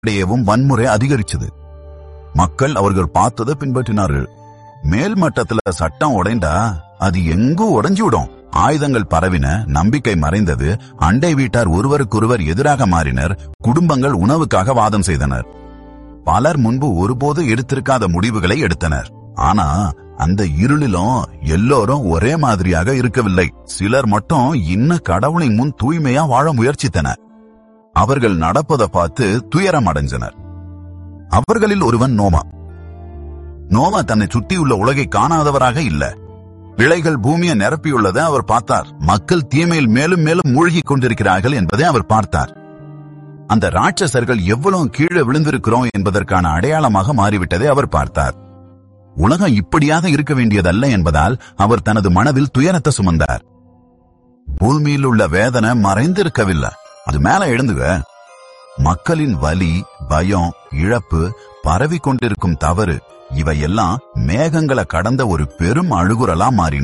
மக்களிடையேவும் வன்முறை அதிகரிச்சது மக்கள் அவர்கள் பார்த்ததை பின்பற்றினார்கள் மேல் மட்டத்துல சட்டம் உடைந்தா அது எங்கும் உடைஞ்சு விடும் ஆயுதங்கள் பரவின நம்பிக்கை மறைந்தது அண்டை வீட்டார் ஒருவருக்கொருவர் எதிராக மாறினர் குடும்பங்கள் உணவுக்காக வாதம் செய்தனர் பலர் முன்பு ஒருபோது எடுத்திருக்காத முடிவுகளை எடுத்தனர் ஆனா அந்த இருளிலும் எல்லோரும் ஒரே மாதிரியாக இருக்கவில்லை சிலர் மட்டும் இன்ன கடவுளின் முன் தூய்மையா வாழ முயற்சித்தனர் அவர்கள் நடப்பதை பார்த்து துயரம் அடைஞ்சனர் அவர்களில் ஒருவன் நோமா நோமா தன்னை சுற்றியுள்ள உலகை காணாதவராக இல்ல விளைகள் பூமியை நிரப்பியுள்ளதை அவர் பார்த்தார் மக்கள் தீமையில் மேலும் மேலும் மூழ்கிக் கொண்டிருக்கிறார்கள் என்பதை அவர் பார்த்தார் அந்த ராட்சசர்கள் எவ்வளவு கீழே விழுந்திருக்கிறோம் என்பதற்கான அடையாளமாக மாறிவிட்டதை அவர் பார்த்தார் உலகம் இப்படியாக இருக்க வேண்டியதல்ல என்பதால் அவர் தனது மனதில் துயரத்தை சுமந்தார் பூமியில் உள்ள வேதனை மறைந்திருக்கவில்லை அது மேல எழுந்துக மக்களின் வலி பயம் இழப்பு பரவி கொண்டிருக்கும் தவறு இவையெல்லாம் மேகங்களை கடந்த ஒரு பெரும் அழுகுரலா மாறின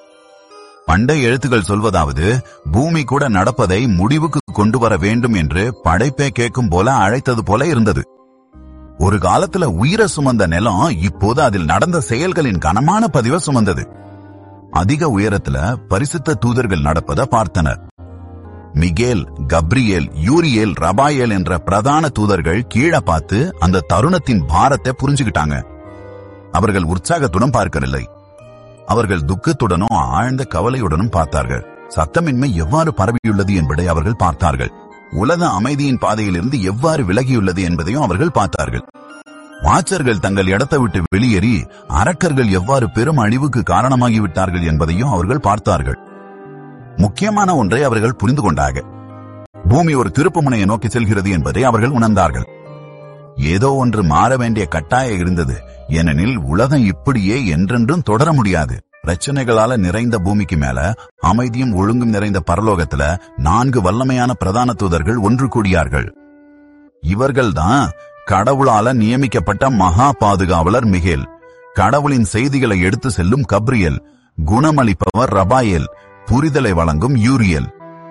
பண்டைய எழுத்துக்கள் சொல்வதாவது பூமி கூட நடப்பதை முடிவுக்கு கொண்டு வர வேண்டும் என்று படைப்பே கேட்கும் போல அழைத்தது போல இருந்தது ஒரு காலத்துல உயிரை சுமந்த நிலம் இப்போது அதில் நடந்த செயல்களின் கனமான பதிவை சுமந்தது அதிக உயரத்துல பரிசுத்த தூதர்கள் நடப்பதை பார்த்தனர் மிகேல் கப்ரியேல் யூரியேல் ரபாயேல் என்ற பிரதான தூதர்கள் கீழே பார்த்து அந்த தருணத்தின் பாரத்தை புரிஞ்சுக்கிட்டாங்க அவர்கள் உற்சாகத்துடன் பார்க்கவில்லை அவர்கள் துக்கத்துடனும் ஆழ்ந்த கவலையுடனும் பார்த்தார்கள் சத்தமின்மை எவ்வாறு பரவியுள்ளது என்பதை அவர்கள் பார்த்தார்கள் உலக அமைதியின் பாதையிலிருந்து எவ்வாறு விலகியுள்ளது என்பதையும் அவர்கள் பார்த்தார்கள் வாச்சர்கள் தங்கள் இடத்தை விட்டு வெளியேறி அரக்கர்கள் எவ்வாறு பெரும் அழிவுக்கு காரணமாகிவிட்டார்கள் என்பதையும் அவர்கள் பார்த்தார்கள் முக்கியமான ஒன்றை அவர்கள் புரிந்து கொண்டாக பூமி ஒரு திருப்புமுனையை நோக்கி செல்கிறது என்பதை அவர்கள் உணர்ந்தார்கள் ஏதோ ஒன்று மாற வேண்டிய கட்டாயம் இருந்தது ஏனெனில் உலகம் இப்படியே என்றென்றும் தொடர முடியாது பிரச்சனைகளால நிறைந்த பூமிக்கு மேல அமைதியும் ஒழுங்கும் நிறைந்த பரலோகத்துல நான்கு வல்லமையான பிரதான தூதர்கள் ஒன்று கூடியார்கள் இவர்கள்தான் கடவுளால நியமிக்கப்பட்ட மகா பாதுகாவலர் மிகேல் கடவுளின் செய்திகளை எடுத்து செல்லும் கப்ரியல் குணமளிப்பவர் ரபாயேல் புரிதலை வழங்கும் யூரியல்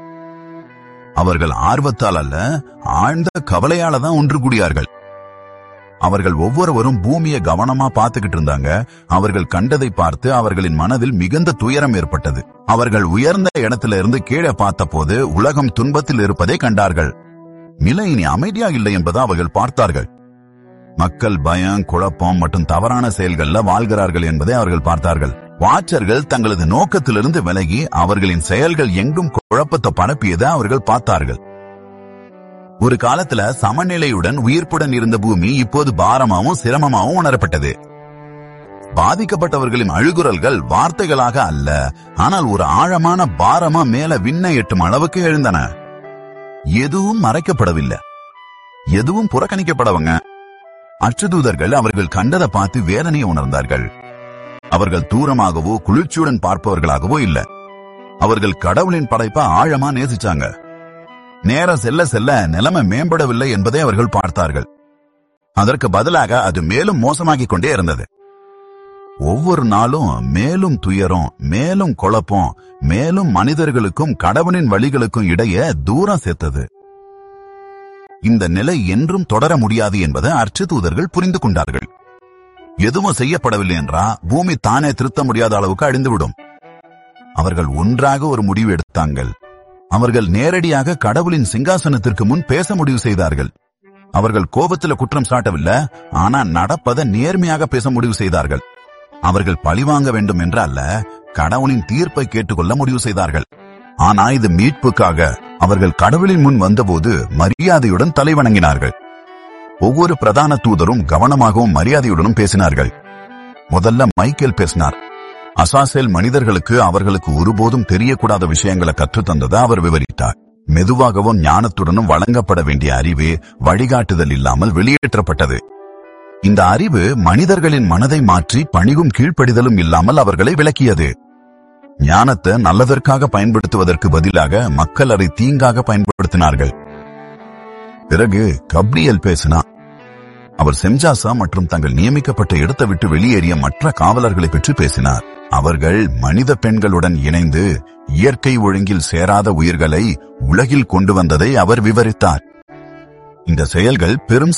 அவர்கள் ஆர்வத்தால் அல்ல ஆழ்ந்த கவலையால தான் ஒன்று கூடியார்கள் அவர்கள் ஒவ்வொருவரும் பூமியை கவனமா பார்த்துக்கிட்டு இருந்தாங்க அவர்கள் கண்டதை பார்த்து அவர்களின் மனதில் மிகுந்த துயரம் ஏற்பட்டது அவர்கள் உயர்ந்த இடத்துல இருந்து கீழே பார்த்தபோது உலகம் துன்பத்தில் இருப்பதை கண்டார்கள் நிலை இனி அமைதியா இல்லை என்பதை அவர்கள் பார்த்தார்கள் மக்கள் பயம் குழப்பம் மற்றும் தவறான செயல்கள்ல வாழ்கிறார்கள் என்பதை அவர்கள் பார்த்தார்கள் வாச்சர்கள் தங்களது நோக்கத்திலிருந்து விலகி அவர்களின் செயல்கள் எங்கும் குழப்பத்தை பரப்பியதை அவர்கள் பார்த்தார்கள் ஒரு காலத்துல சமநிலையுடன் உயிர்ப்புடன் இருந்த பூமி இப்போது பாரமாவும் சிரமமாவும் உணரப்பட்டது பாதிக்கப்பட்டவர்களின் அழுகுரல்கள் வார்த்தைகளாக அல்ல ஆனால் ஒரு ஆழமான பாரமா மேல விண்ணை எட்டும் அளவுக்கு எழுந்தன எதுவும் மறைக்கப்படவில்லை எதுவும் புறக்கணிக்கப்படவங்க அச்சுதூதர்கள் அவர்கள் கண்டதை பார்த்து வேதனையை உணர்ந்தார்கள் அவர்கள் தூரமாகவோ குளிர்ச்சியுடன் பார்ப்பவர்களாகவோ இல்ல அவர்கள் கடவுளின் படைப்பை ஆழமா நேசிச்சாங்க நேரம் செல்ல செல்ல நிலைமை மேம்படவில்லை என்பதை அவர்கள் பார்த்தார்கள் அதற்கு பதிலாக அது மேலும் மோசமாகிக் கொண்டே இருந்தது ஒவ்வொரு நாளும் மேலும் துயரம் மேலும் குழப்பம் மேலும் மனிதர்களுக்கும் கடவுளின் வழிகளுக்கும் இடையே தூரம் சேர்த்தது இந்த நிலை என்றும் தொடர முடியாது என்பதை அர்ச்சதூதர்கள் புரிந்து கொண்டார்கள் எதுவும் செய்யப்படவில்லை என்றா பூமி தானே திருத்த முடியாத அளவுக்கு அழிந்துவிடும் அவர்கள் ஒன்றாக ஒரு முடிவு எடுத்தாங்கள் அவர்கள் நேரடியாக கடவுளின் சிங்காசனத்திற்கு முன் பேச முடிவு செய்தார்கள் அவர்கள் கோபத்துல குற்றம் சாட்டவில்லை ஆனா நடப்பதை நேர்மையாக பேச முடிவு செய்தார்கள் அவர்கள் பழிவாங்க வேண்டும் என்று அல்ல கடவுளின் தீர்ப்பை கேட்டுக்கொள்ள முடிவு செய்தார்கள் ஆனா இது மீட்புக்காக அவர்கள் கடவுளின் முன் வந்தபோது மரியாதையுடன் தலை வணங்கினார்கள் ஒவ்வொரு பிரதான தூதரும் கவனமாகவும் மரியாதையுடனும் பேசினார்கள் முதல்ல மைக்கேல் பேசினார் அசாசேல் மனிதர்களுக்கு அவர்களுக்கு ஒருபோதும் தெரியக்கூடாத விஷயங்களை கற்றுத்தந்ததை அவர் விவரித்தார் மெதுவாகவும் ஞானத்துடனும் வழங்கப்பட வேண்டிய அறிவு வழிகாட்டுதல் இல்லாமல் வெளியேற்றப்பட்டது இந்த அறிவு மனிதர்களின் மனதை மாற்றி பணிவும் கீழ்ப்படிதலும் இல்லாமல் அவர்களை விளக்கியது ஞானத்தை நல்லதற்காக பயன்படுத்துவதற்கு பதிலாக மக்கள் அதை தீங்காக பயன்படுத்தினார்கள் பிறகு கப்ரியல் பேசினார் அவர் செம்ஜாசா மற்றும் தங்கள் நியமிக்கப்பட்ட இடத்தை விட்டு வெளியேறிய மற்ற காவலர்களை பற்றி பேசினார் அவர்கள் மனித பெண்களுடன் இணைந்து இயற்கை ஒழுங்கில் சேராத உயிர்களை உலகில் கொண்டு வந்ததை அவர் விவரித்தார் இந்த செயல்கள் பெரும்